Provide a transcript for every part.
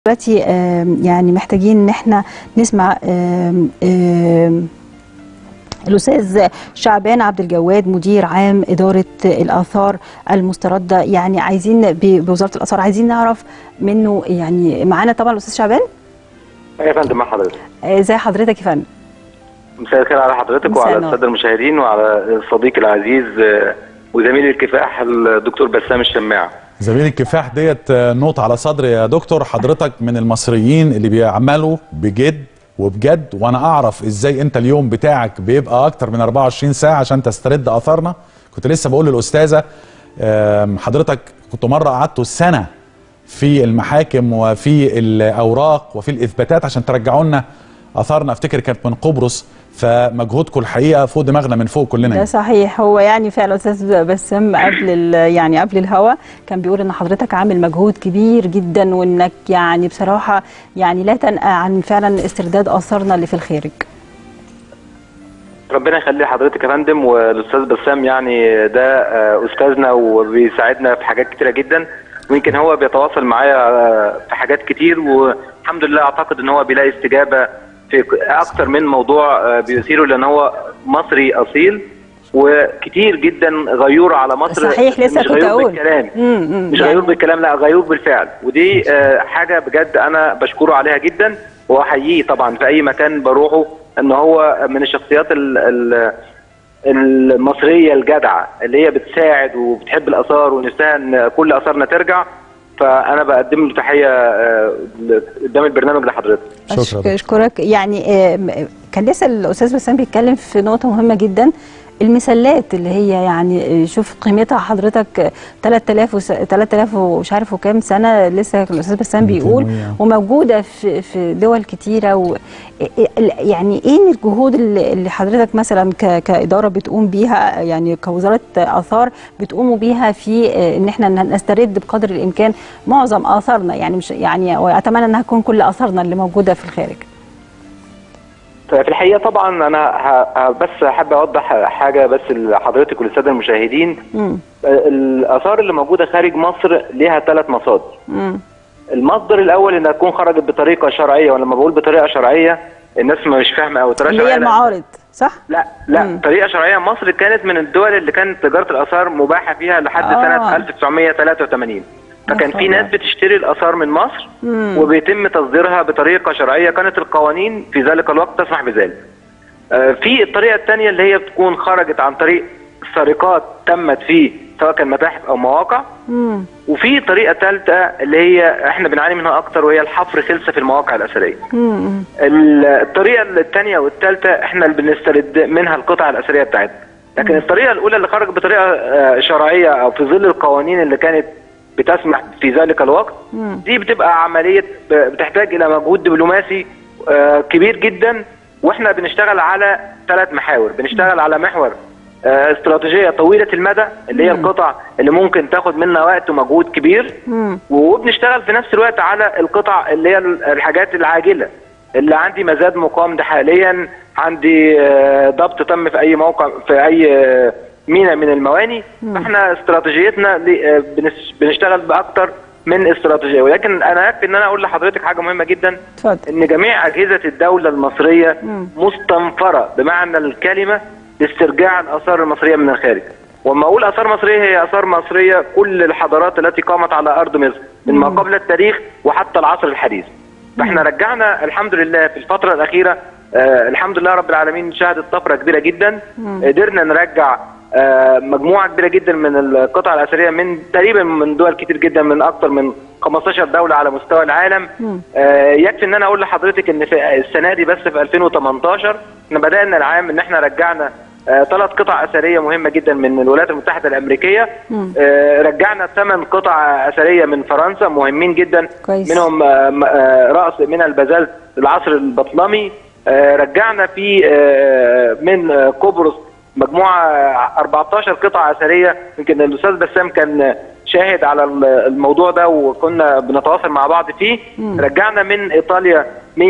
دلوقتي آم، يعني محتاجين ان احنا نسمع آم، آم، الاستاذ شعبان عبد الجواد مدير عام اداره الاثار المسترده يعني عايزين ب- بوزاره الاثار عايزين نعرف منه يعني معانا طبعا الاستاذ شعبان يا فندم مع حضرتك آه، ازي حضرتك يا فندم مساء الخير على حضرتك مساء وعلى النور. الساده المشاهدين وعلى صديقي العزيز آه، وزميلي الكفاح الدكتور بسام الشماع زميل الكفاح ديت آه، نوت على صدري يا دكتور حضرتك من المصريين اللي بيعملوا بجد وبجد وانا اعرف ازاي انت اليوم بتاعك بيبقى اكتر من 24 ساعه عشان تسترد اثارنا كنت لسه بقول للاستاذه آم، حضرتك كنت مره قعدتوا سنه في المحاكم وفي الاوراق وفي الاثباتات عشان ترجعوا لنا اثارنا افتكر كانت من قبرص فمجهودكم الحقيقه فوق دماغنا من فوق كلنا ده يعني. صحيح هو يعني فعلا استاذ بسام قبل ال- يعني قبل الهوا كان بيقول ان حضرتك عامل مجهود كبير جدا وانك يعني بصراحه يعني لا تنأى عن فعلا استرداد اثارنا اللي في الخارج ربنا يخلي حضرتك يا فندم والاستاذ بسام يعني ده آه، استاذنا وبيساعدنا في حاجات كتيره جدا ويمكن هو بيتواصل معايا آه، في حاجات كتير والحمد لله اعتقد ان هو بيلاقي استجابه في اكتر من موضوع آه، بيثيره لان هو مصري اصيل وكتير جدا غيور على مصر صحيح لسه مش كنت غيور اقول بالكلام مم، مم، مش يعني- غيور بالكلام لا غيور بالفعل ودي آه، حاجه بجد انا بشكره عليها جدا واحييه طبعا في اي مكان بروحه ان هو من الشخصيات ال ال المصريه الجدعه اللي هي بتساعد وبتحب الاثار ونفسها ان كل اثارنا ترجع فانا بقدم له تحيه آه، قدام البرنامج لحضرتك شكرا أشك- دكتور. اشكرك يعني آم، كان لسه الاستاذ بسام بيتكلم في نقطه مهمه جدا المثلات اللي هي يعني شوف قيمتها حضرتك 3000 وس... 3000 ومش عارف وكام سنه لسه الاستاذ بسام بيقول 200 وموجوده في في دول كتيره و... يعني ايه الجهود اللي اللي حضرتك مثلا ك... كاداره بتقوم بيها يعني كوزاره اثار بتقوموا بيها في آه، ان احنا نسترد بقدر الامكان معظم اثارنا يعني مش يعني واتمنى انها تكون كل اثارنا اللي موجوده في الخارج في الحقيقه طبعا انا ه- ه- بس حابب اوضح حاجه بس لحضرتك وللساده المشاهدين امم الاثار اللي موجوده خارج مصر ليها ثلاث مصادر امم المصدر الاول انها تكون خرجت بطريقه شرعيه ولما بقول بطريقه شرعيه الناس مش فاهمه او طريقه اللي هي شرعيه المعارض صح؟ لا لا مم. طريقه شرعيه مصر كانت من الدول اللي كانت تجاره الاثار مباحه فيها لحد آه. سنه 1983 فكان في خبر. ناس بتشتري الاثار من مصر مم. وبيتم تصديرها بطريقه شرعيه كانت القوانين في ذلك الوقت تسمح بذلك آه، في الطريقه الثانيه اللي هي بتكون خرجت عن طريق سرقات تمت في سواء كان متاحف او مواقع امم وفي طريقه ثالثه اللي هي احنا بنعاني منها اكتر وهي الحفر خلسه في المواقع الاثريه. امم ال- الطريقه الثانيه والثالثه احنا اللي بنسترد منها القطع الاثريه بتاعتنا. لكن الطريقه الاولى اللي خرجت بطريقه آه، شرعيه او في ظل القوانين اللي كانت بتسمح في ذلك الوقت مم. دي بتبقى عمليه ب- بتحتاج الى مجهود دبلوماسي آه، كبير جدا واحنا بنشتغل على ثلاث محاور بنشتغل على محور آه، استراتيجيه طويله المدى اللي هي القطع اللي ممكن تاخد منا وقت ومجهود كبير امم وبنشتغل في نفس الوقت على القطع اللي هي الحاجات العاجله اللي عندي مزاد مقام ده حاليا عندي آه، ضبط تم في اي موقع في اي آه، ميناء من المواني فاحنا استراتيجيتنا ل- آه، بنش- بنشتغل باكتر من استراتيجيه ولكن انا يكفي ان انا اقول لحضرتك حاجه مهمه جدا اتفضل ان جميع اجهزه الدوله المصريه مم. مستنفره بمعنى الكلمه لاسترجاع الاثار المصريه من الخارج وما اقول اثار مصريه هي اثار مصريه كل الحضارات التي قامت على ارض مصر من ما قبل التاريخ وحتى العصر الحديث فاحنا رجعنا الحمد لله في الفتره الاخيره آه الحمد لله رب العالمين شهدت طفره كبيره جدا قدرنا نرجع آه مجموعه كبيره جدا من القطع الاثريه من تقريبا من دول كتير جدا من اكثر من 15 دوله على مستوى العالم مم. آه، يكفي ان انا اقول لحضرتك ان في السنه دي بس في 2018 احنا بدانا العام ان احنا رجعنا ثلاث قطع اثريه مهمه جدا من الولايات المتحده الامريكيه مم. آه، رجعنا ثمان قطع اثريه من فرنسا مهمين جدا كويس. منهم آه، م- آه، راس من البازلت العصر البطلمي آه، رجعنا في آه، من آه، قبرص مجموعه آه، 14 قطعه اثريه يمكن الاستاذ بسام كان شاهد على ال- الموضوع ده وكنا بنتواصل مع بعض فيه رجعنا من ايطاليا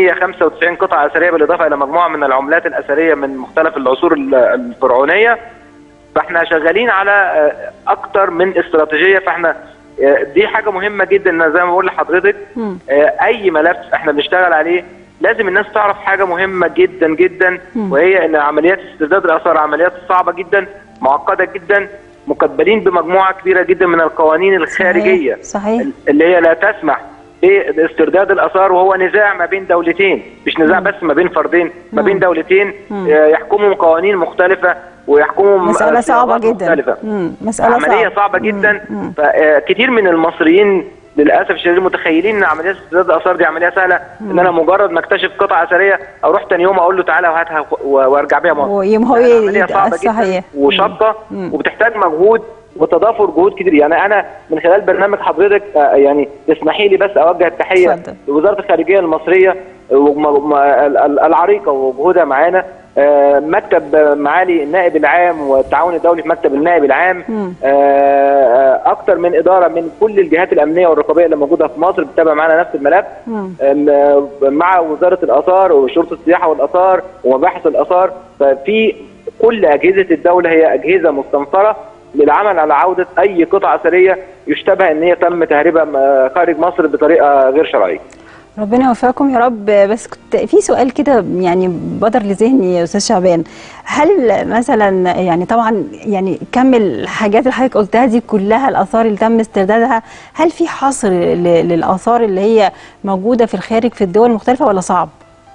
195 قطعه اثريه بالاضافه الى مجموعه من العملات الاثريه من مختلف العصور ال- الفرعونيه فاحنا شغالين على آه، اكتر من استراتيجيه فاحنا آه، دي حاجه مهمه جدا ان زي ما بقول لحضرتك مم. آه، اي ملف احنا بنشتغل عليه لازم الناس تعرف حاجه مهمه جدا جدا وهي ان عمليات استرداد الاثار عمليات صعبه جدا معقده جدا مكبلين بمجموعه كبيره جدا من القوانين الخارجيه صحيح. اللي هي لا تسمح باسترداد الاثار وهو نزاع ما بين دولتين مش نزاع بس ما بين فردين ما بين دولتين آه، يحكمهم قوانين مختلفه ويحكمهم مسألة آه، صعبة صياغات جدا مختلفة. مم. مسألة عمليه صعبة. صعبه مم. جدا مم. فكتير من المصريين للاسف الشديد متخيلين ان عمليه استرداد الاثار دي عمليه سهله ان انا مجرد ما اكتشف قطعه اثريه اروح تاني يوم اقول له تعالى وهاتها و- وارجع بيها مصر ويم هو لا، ي- عمليه صعبه صحيح. جدا وشاقه وبتحتاج مجهود وتضافر جهود كتير يعني انا من خلال برنامج حضرتك آه، يعني تسمحي لي بس اوجه التحيه اتفضل. لوزاره الخارجيه المصريه وم- م- ال- ال- العريقه وجهودها معانا آه، مكتب آه، معالي النائب العام والتعاون الدولي في مكتب النائب العام آه، آه، اكتر من اداره من كل الجهات الامنيه والرقابيه اللي موجوده في مصر بتتابع معانا نفس الملف آم، آه، مع وزاره الاثار وشرطه السياحه والاثار ومباحث الاثار ففي كل اجهزه الدوله هي اجهزه مستنصره للعمل على عوده اي قطعه اثريه يشتبه ان هي تم تهريبها آه، خارج مصر بطريقه غير شرعيه ربنا يوفقكم يا رب بس كنت في سؤال كده يعني بدر لذهني يا استاذ شعبان هل مثلا يعني طبعا يعني كم الحاجات اللي حضرتك قلتها دي كلها الاثار اللي تم استردادها هل في حصر ل- للاثار اللي هي موجوده في الخارج في الدول المختلفه ولا صعب؟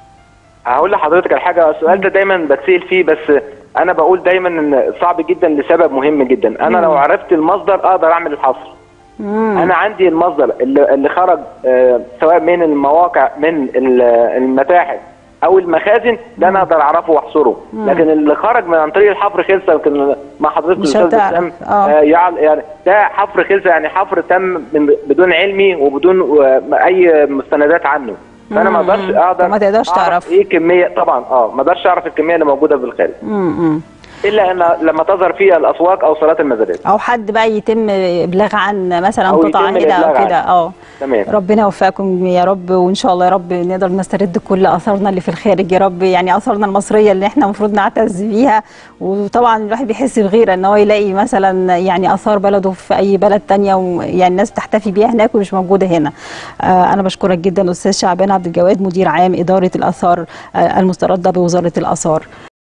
هقول لحضرتك على حاجه السؤال ده دايما بتسال فيه بس انا بقول دايما ان صعب جدا لسبب مهم جدا انا لو عرفت المصدر اقدر اعمل الحصر انا عندي المصدر اللي, اللي خرج آه، سواء من المواقع من ال- المتاحف او المخازن ده انا اقدر اعرفه واحصره لكن اللي خرج من عن طريق الحفر خلسه يمكن مع حضرتك مش الاستاذ هتعرف. اسلام آه. آه، يعل- يعني ده حفر خلسه يعني حفر تم من بدون علمي وبدون آه، اي مستندات عنه فانا ما اقدرش اقدر ما تقدرش أعرف تعرف. ايه كميه طبعا اه ما اقدرش اعرف الكميه اللي موجوده بالخارج امم الا ان لما تظهر فيها الاسواق او صالات المزادات او حد بقى يتم ابلاغ عن مثلا أو قطعه يتم هنا او الإبلاغ كده عنه. اه تمام. ربنا يوفقكم يا رب وان شاء الله يا رب نقدر نسترد كل اثارنا اللي في الخارج يا رب يعني اثارنا المصريه اللي احنا المفروض نعتز بيها وطبعا الواحد بيحس بغيره ان هو يلاقي مثلا يعني اثار بلده في اي بلد تانية ويعني الناس بتحتفي بيها هناك ومش موجوده هنا آه انا بشكرك جدا استاذ شعبان عبد الجواد مدير عام اداره الاثار آه المسترده بوزاره الاثار